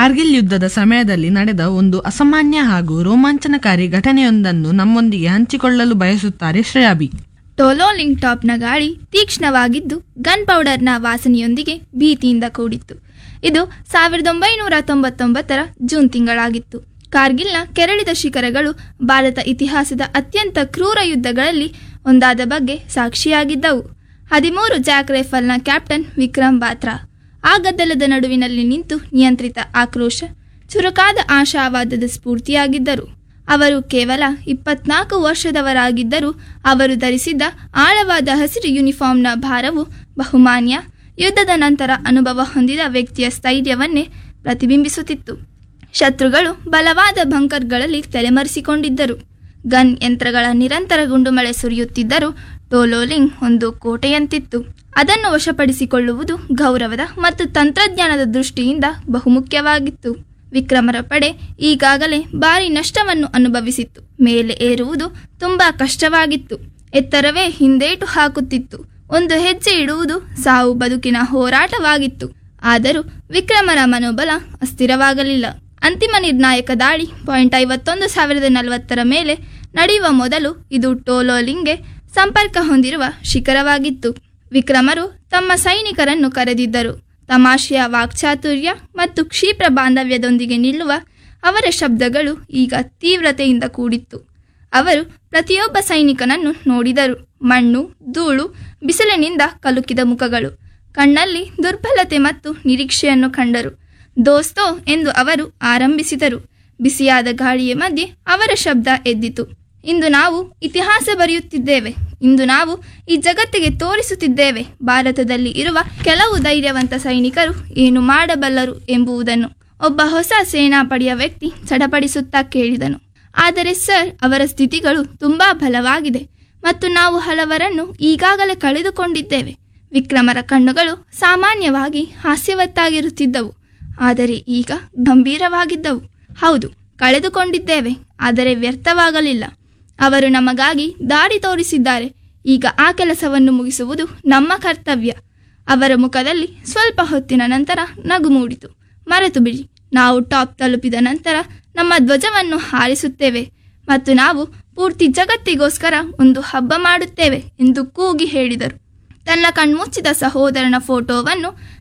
ಕಾರ್ಗಿಲ್ ಯುದ್ಧದ ಸಮಯದಲ್ಲಿ ನಡೆದ ಒಂದು ಅಸಾಮಾನ್ಯ ಹಾಗೂ ರೋಮಾಂಚನಕಾರಿ ಘಟನೆಯೊಂದನ್ನು ನಮ್ಮೊಂದಿಗೆ ಹಂಚಿಕೊಳ್ಳಲು ಬಯಸುತ್ತಾರೆ ಶ್ರೇಯಾಬಿ ಟೋಲೋಲಿಂಗ್ ಟಾಪ್ನ ಗಾಳಿ ತೀಕ್ಷ್ಣವಾಗಿದ್ದು ಗನ್ ಪೌಡರ್ನ ವಾಸನೆಯೊಂದಿಗೆ ಭೀತಿಯಿಂದ ಕೂಡಿತ್ತು ಇದು ಸಾವಿರದ ಒಂಬೈನೂರ ತೊಂಬತ್ತೊಂಬತ್ತರ ಜೂನ್ ತಿಂಗಳಾಗಿತ್ತು ಕಾರ್ಗಿಲ್ನ ಕೆರಳಿದ ಶಿಖರಗಳು ಭಾರತ ಇತಿಹಾಸದ ಅತ್ಯಂತ ಕ್ರೂರ ಯುದ್ಧಗಳಲ್ಲಿ ಒಂದಾದ ಬಗ್ಗೆ ಸಾಕ್ಷಿಯಾಗಿದ್ದವು ಹದಿಮೂರು ಜಾಕ್ ರೈಫಲ್ನ ಕ್ಯಾಪ್ಟನ್ ವಿಕ್ರಮ್ ಬಾತ್ರಾ ಆ ಗದ್ದಲದ ನಡುವಿನಲ್ಲಿ ನಿಂತು ನಿಯಂತ್ರಿತ ಆಕ್ರೋಶ ಚುರುಕಾದ ಆಶಾವಾದದ ಸ್ಫೂರ್ತಿಯಾಗಿದ್ದರು ಅವರು ಕೇವಲ ಇಪ್ಪತ್ನಾಲ್ಕು ವರ್ಷದವರಾಗಿದ್ದರೂ ಅವರು ಧರಿಸಿದ್ದ ಆಳವಾದ ಹಸಿರು ಯೂನಿಫಾರ್ಮ್ನ ಭಾರವು ಬಹುಮಾನ್ಯ ಯುದ್ಧದ ನಂತರ ಅನುಭವ ಹೊಂದಿದ ವ್ಯಕ್ತಿಯ ಸ್ಥೈರ್ಯವನ್ನೇ ಪ್ರತಿಬಿಂಬಿಸುತ್ತಿತ್ತು ಶತ್ರುಗಳು ಬಲವಾದ ಬಂಕರ್ಗಳಲ್ಲಿ ತಲೆಮರೆಸಿಕೊಂಡಿದ್ದರು ಗನ್ ಯಂತ್ರಗಳ ನಿರಂತರ ಗುಂಡುಮಳೆ ಸುರಿಯುತ್ತಿದ್ದರೂ ಟೋಲೋಲಿಂಗ್ ಒಂದು ಕೋಟೆಯಂತಿತ್ತು ಅದನ್ನು ವಶಪಡಿಸಿಕೊಳ್ಳುವುದು ಗೌರವದ ಮತ್ತು ತಂತ್ರಜ್ಞಾನದ ದೃಷ್ಟಿಯಿಂದ ಬಹುಮುಖ್ಯವಾಗಿತ್ತು ವಿಕ್ರಮರ ಪಡೆ ಈಗಾಗಲೇ ಭಾರಿ ನಷ್ಟವನ್ನು ಅನುಭವಿಸಿತ್ತು ಮೇಲೆ ಏರುವುದು ತುಂಬಾ ಕಷ್ಟವಾಗಿತ್ತು ಎತ್ತರವೇ ಹಿಂದೇಟು ಹಾಕುತ್ತಿತ್ತು ಒಂದು ಹೆಜ್ಜೆ ಇಡುವುದು ಸಾವು ಬದುಕಿನ ಹೋರಾಟವಾಗಿತ್ತು ಆದರೂ ವಿಕ್ರಮರ ಮನೋಬಲ ಅಸ್ಥಿರವಾಗಲಿಲ್ಲ ಅಂತಿಮ ನಿರ್ಣಾಯಕ ದಾಳಿ ಪಾಯಿಂಟ್ ಐವತ್ತೊಂದು ಸಾವಿರದ ನಲವತ್ತರ ಮೇಲೆ ನಡೆಯುವ ಮೊದಲು ಇದು ಟೋಲೋಲಿಂಗ್ಗೆ ಸಂಪರ್ಕ ಹೊಂದಿರುವ ಶಿಖರವಾಗಿತ್ತು ವಿಕ್ರಮರು ತಮ್ಮ ಸೈನಿಕರನ್ನು ಕರೆದಿದ್ದರು ತಮಾಷೆಯ ವಾಕ್ಚಾತುರ್ಯ ಮತ್ತು ಕ್ಷಿಪ್ರ ಬಾಂಧವ್ಯದೊಂದಿಗೆ ನಿಲ್ಲುವ ಅವರ ಶಬ್ದಗಳು ಈಗ ತೀವ್ರತೆಯಿಂದ ಕೂಡಿತ್ತು ಅವರು ಪ್ರತಿಯೊಬ್ಬ ಸೈನಿಕನನ್ನು ನೋಡಿದರು ಮಣ್ಣು ಧೂಳು ಬಿಸಿಲಿನಿಂದ ಕಲುಕಿದ ಮುಖಗಳು ಕಣ್ಣಲ್ಲಿ ದುರ್ಬಲತೆ ಮತ್ತು ನಿರೀಕ್ಷೆಯನ್ನು ಕಂಡರು ದೋಸ್ತೋ ಎಂದು ಅವರು ಆರಂಭಿಸಿದರು ಬಿಸಿಯಾದ ಗಾಳಿಯ ಮಧ್ಯೆ ಅವರ ಶಬ್ದ ಎದ್ದಿತು ಇಂದು ನಾವು ಇತಿಹಾಸ ಬರೆಯುತ್ತಿದ್ದೇವೆ ಇಂದು ನಾವು ಈ ಜಗತ್ತಿಗೆ ತೋರಿಸುತ್ತಿದ್ದೇವೆ ಭಾರತದಲ್ಲಿ ಇರುವ ಕೆಲವು ಧೈರ್ಯವಂತ ಸೈನಿಕರು ಏನು ಮಾಡಬಲ್ಲರು ಎಂಬುದನ್ನು ಒಬ್ಬ ಹೊಸ ಸೇನಾಪಡೆಯ ವ್ಯಕ್ತಿ ಚಡಪಡಿಸುತ್ತಾ ಕೇಳಿದನು ಆದರೆ ಸರ್ ಅವರ ಸ್ಥಿತಿಗಳು ತುಂಬಾ ಬಲವಾಗಿದೆ ಮತ್ತು ನಾವು ಹಲವರನ್ನು ಈಗಾಗಲೇ ಕಳೆದುಕೊಂಡಿದ್ದೇವೆ ವಿಕ್ರಮರ ಕಣ್ಣುಗಳು ಸಾಮಾನ್ಯವಾಗಿ ಹಾಸ್ಯವತ್ತಾಗಿರುತ್ತಿದ್ದವು ಆದರೆ ಈಗ ಗಂಭೀರವಾಗಿದ್ದವು ಹೌದು ಕಳೆದುಕೊಂಡಿದ್ದೇವೆ ಆದರೆ ವ್ಯರ್ಥವಾಗಲಿಲ್ಲ ಅವರು ನಮಗಾಗಿ ದಾರಿ ತೋರಿಸಿದ್ದಾರೆ ಈಗ ಆ ಕೆಲಸವನ್ನು ಮುಗಿಸುವುದು ನಮ್ಮ ಕರ್ತವ್ಯ ಅವರ ಮುಖದಲ್ಲಿ ಸ್ವಲ್ಪ ಹೊತ್ತಿನ ನಂತರ ನಗು ಮೂಡಿತು ಮರೆತು ಬಿಡಿ ನಾವು ಟಾಪ್ ತಲುಪಿದ ನಂತರ ನಮ್ಮ ಧ್ವಜವನ್ನು ಹಾರಿಸುತ್ತೇವೆ ಮತ್ತು ನಾವು ಪೂರ್ತಿ ಜಗತ್ತಿಗೋಸ್ಕರ ಒಂದು ಹಬ್ಬ ಮಾಡುತ್ತೇವೆ ಎಂದು ಕೂಗಿ ಹೇಳಿದರು ತನ್ನ ಕಣ್ಮುಚ್ಚಿದ ಸಹೋದರನ ಫೋಟೋವನ್ನು